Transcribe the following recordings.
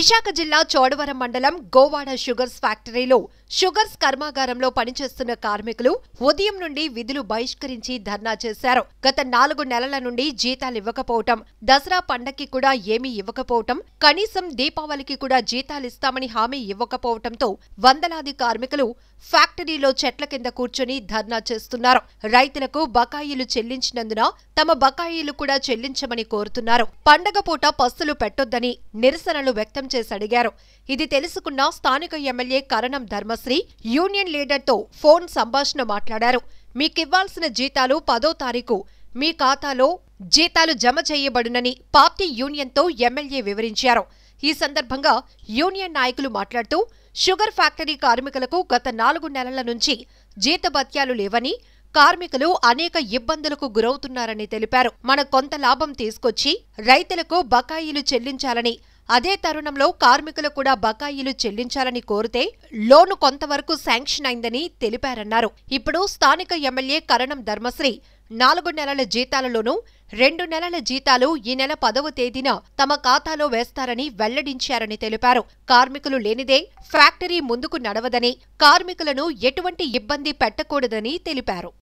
విశాఖ జిల్లా చోడవరం మండలం గోవాడ షుగర్స్ ఫ్యాక్టరీలో షుగర్స్ కర్మాగారంలో పనిచేస్తున్న కార్మికులు ఉదయం నుండి విధులు బహిష్కరించి ధర్నా చేశారు గత నాలుగు నెలల నుండి జీతాలు ఇవ్వకపోవటం దసరా పండక్కి కూడా ఏమీ ఇవ్వకపోవటం కనీసం దీపావళికి కూడా జీతాలిస్తామని హామీ ఇవ్వకపోవటంతో వందలాది కార్మికులు ఫ్యాక్టరీలో చెట్ల కింద కూర్చొని ధర్నా చేస్తున్నారు రైతులకు బకాయిలు చెల్లించినందున తమ బకాయిలు కూడా చెల్లించమని కోరుతున్నారు పండగ పూట పస్తులు పెట్టొద్దని నిరసనలు వ్యక్తం చేసి అడిగారు ఇది తెలుసుకున్న స్థానిక ఎమ్మెల్యే కరణం ధర్మశ్రీ యూనియన్ లీడర్తో ఫోన్ సంభాషణ మాట్లాడారు మీకివ్వాల్సిన జీతాలు పదో తారీఖు మీ ఖాతాలో జీతాలు జమ చేయబడునని పార్టీ యూనియన్తో ఎమ్మెల్యే వివరించారు ఈ సందర్భంగా యూనియన్ నాయకులు మాట్లాడుతూ షుగర్ ఫ్యాక్టరీ కార్మికులకు గత నాలుగు నెలల నుంచి జీతభత్యాలు లేవని కార్మికులు అనేక ఇబ్బందులకు గురవుతున్నారని తెలిపారు మన కొంత లాభం తీసుకొచ్చి రైతులకు బకాయిలు చెల్లించాలని అదే తరుణంలో కార్మికులు కూడా బకాయిలు చెల్లించాలని కోరితే లోను కొంతవరకు శాంక్షన్ అయిందని తెలిపారన్నారు ఇప్పుడు స్థానిక ఎమ్మెల్యే కరణం ధర్మశ్రీ నాలుగు నెలల జీతాలలోనూ రెండు నెలల జీతాలు ఈ నెల పదవ తేదీన తమ ఖాతాలో వేస్తారని వెల్లడించారని తెలిపారు కార్మికులు లేనిదే ఫ్యాక్టరీ ముందుకు నడవదని కార్మికులను ఎటువంటి ఇబ్బంది పెట్టకూడదని తెలిపారు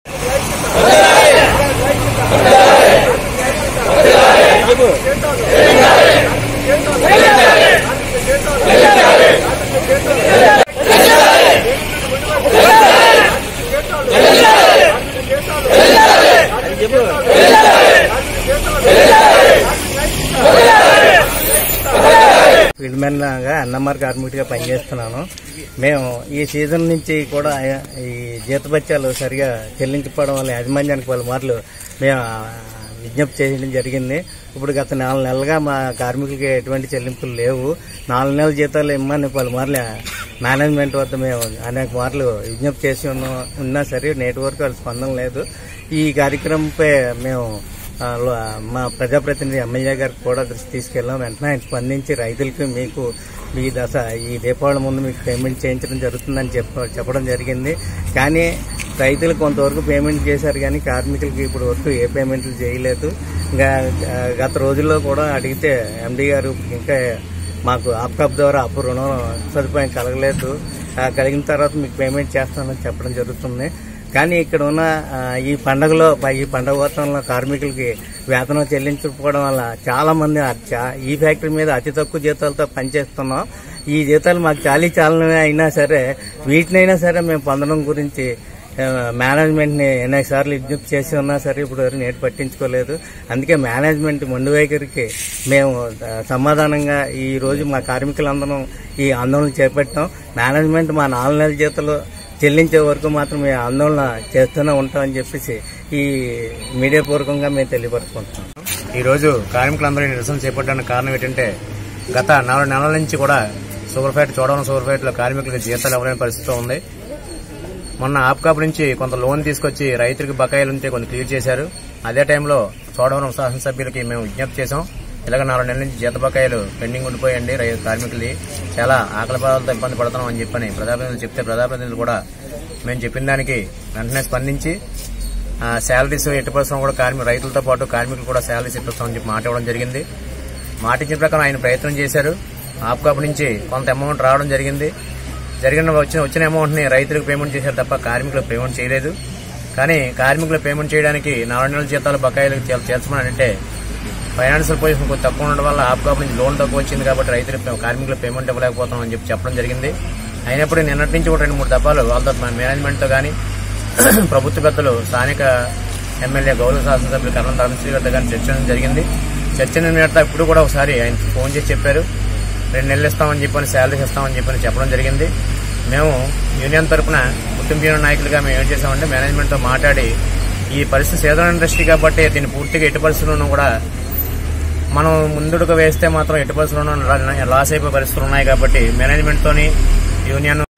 ఫీల్డ్మెన్గా అన్నమార్ కార్మికుడిగా పనిచేస్తున్నాను మేము ఈ సీజన్ నుంచి కూడా ఈ జీతభత్యాలు సరిగా చెల్లించకపోవడం వల్ల యాజమాన్యానికి పలు మార్లు మేము విజ్ఞప్తి చేయడం జరిగింది ఇప్పుడు గత నాలుగు నెలలుగా మా కార్మికులకి ఎటువంటి చెల్లింపులు లేవు నాలుగు నెలల జీతాలు ఇమ్మని పలు మార్లు మేనేజ్మెంట్ వద్ద మేము అనేక మార్లు విజ్ఞప్తి చేసి ఉన్నా ఉన్నా సరే నేటి వరకు వాళ్ళ స్పందన లేదు ఈ కార్యక్రమంపై మేము ఆ, లో- మా ప్రజాప్రతినిధి ఎమ్మెల్యే గారికి కూడా దృష్టి తీసుకెళ్ళాం వెంటనే ఆయన స్పందించి రైతులకు మీకు ఈ దశ ఈ దీపావళి ముందు మీకు పేమెంట్ చేయించడం జరుగుతుందని చెప్ప చెప్పడం జరిగింది కానీ రైతులు కొంతవరకు పేమెంట్ చేశారు కానీ కార్మికులకి ఇప్పుడు వరకు ఏ పేమెంట్లు చేయలేదు ఇంకా ఆ, గత రోజుల్లో కూడా అడిగితే ఎండీ గారు ఇంకా మాకు ఆప్కాప్ ద్వారా అప్పు రుణం సదుపాయం కలగలేదు ఆ, కలిగిన తర్వాత మీకు పేమెంట్ చేస్తానని చెప్పడం జరుగుతుంది కానీ ఇక్కడ ఉన్న ఆ, ఈ పండగలో ఈ పండగ వాతావరణంలో కార్మికులకి వేతనం చెల్లించకపోవడం వల్ల చాలా మంది ఆ చా- ఈ ఫ్యాక్టరీ మీద అతి తక్కువ జీతాలతో పనిచేస్తున్నాం ఈ జీతాలు మాకు చాలీ చాలనే అయినా సరే వీటినైనా సరే మేము పొందడం గురించి ఆ, మేనేజ్మెంట్ ని అనేక సార్లు విజ్ఞప్తి చేసి ఉన్నా సరే ఇప్పుడు వరకు నేటి పట్టించుకోలేదు అందుకే మేనేజ్మెంట్ మొండి వైఖరికి మేము ఆ, సమాధానంగా ఈ రోజు మా కార్మికులందరం ఈ ఆందోళన చేపట్టాం మేనేజ్మెంట్ మా నాలుగు నెలల జీతాలు చెల్లించే వరకు మాత్రం మేము ఆందోళన చేస్తూనే ఉంటామని చెప్పేసి ఈ మీడియా పూర్వకంగా మేము తెలియపరుచుకుంటున్నాం ఈ రోజు కార్మికులందరూ ఈ నిరసన చేపట్టడానికి కారణం ఏంటంటే గత నాలుగు నెలల నుంచి కూడా షుగర్ ఫ్యాక్టరీ చూడవరం షుగర్ ఫ్యాక్టరీలో కార్మికులకు జీతాలు ఇవ్వలేని పరిస్థితి ఉంది మొన్న ఆప్కాప్ నుంచి కొంత లోన్ తీసుకొచ్చి రైతులకు బకాయిలు ఉంటే కొంత క్లియర్ చేశారు అదే టైంలో చోడవరం శాసనసభ్యులకి మేము విజ్ఞప్తి చేశాం ఇలాగ నాలుగు నెలల నుంచి జీత బకాయిలు పెండింగ్ ఉండిపోయండి రై కార్మికులు చాలా ఆకలి బాధలతో ఇబ్బంది పడుతున్నాం అని చెప్పని ప్రజాప్రతినిధులు చెప్తే ప్రజాప్రతినిధులు కూడా మేము చెప్పిన దానికి వెంటనే స్పందించి శాలరీస్ ఎట్టి పరిశ్రమ కూడా కార్మిక రైతులతో పాటు కార్మికులు కూడా శాలరీస్ ఇప్పిస్తామని చెప్పి మాట ఇవ్వడం జరిగింది మాట ఇచ్చిన ప్రకారం ఆయన ప్రయత్నం చేశారు ఆప్కాప్ నుంచి కొంత అమౌంట్ రావడం జరిగింది జరిగిన వచ్చిన వచ్చిన అమౌంట్ ని రైతులకు పేమెంట్ చేశారు తప్ప కార్మికులకు పేమెంట్ చేయలేదు కానీ కార్మికులు పేమెంట్ చేయడానికి నాలుగు నెలల జీతాలు బకాయిలు చేల్- చేర్చమని అంటే ఫైనాన్షియల్ పొజిషన్ కొంచెం తక్కువ ఉండడం వల్ల ఆప్కాప్ నుంచి లోన్ తక్కువ వచ్చింది కాబట్టి రైతులకు రైతులకు పేమెంట్ ఇవ్వలేకపోతాం అని చెప్పి చెప్పడం జరిగింది అయినప్పుడు నిన్నటి నుంచి కూడా రెండు మూడు దఫాలు వాళ్ళతో మేనేజ్మెంట్ తో కానీ ప్రభుత్వ పెద్దలు స్థానిక ఎమ్మెల్యే గౌరవ శాసనసభ్యులు కరణం ధర్మశ్రీ గారితో కానీ చర్చ జరిగింది చర్చ మీద ఇప్పుడు కూడా ఒకసారి ఆయన ఫోన్ చేసి చెప్పారు రెండు నెలలు ఇస్తామని చెప్పని శాలరీస్ ఇస్తామని చెప్పని చెప్పడం జరిగింది మేము యూనియన్ తరపున కుటుంబ యూనియన్ నాయకులుగా మేము ఏం చేసామంటే మేనేజ్మెంట్ తో మాట్లాడి ఈ పరిస్థితి సేదన ఇండస్ట్రీ కాబట్టి దీన్ని పూర్తిగా ఎట్టి పరిస్థితుల్లోనూ కూడా మనం ముందుకు వేస్తే మాత్రం ఎట్టి పరిస్థితుల్లోనూ లాస్ అయిపోయే పరిస్థితులు ఉన్నాయి కాబట్టి మేనేజ్మెంట్ తోని యూనియన్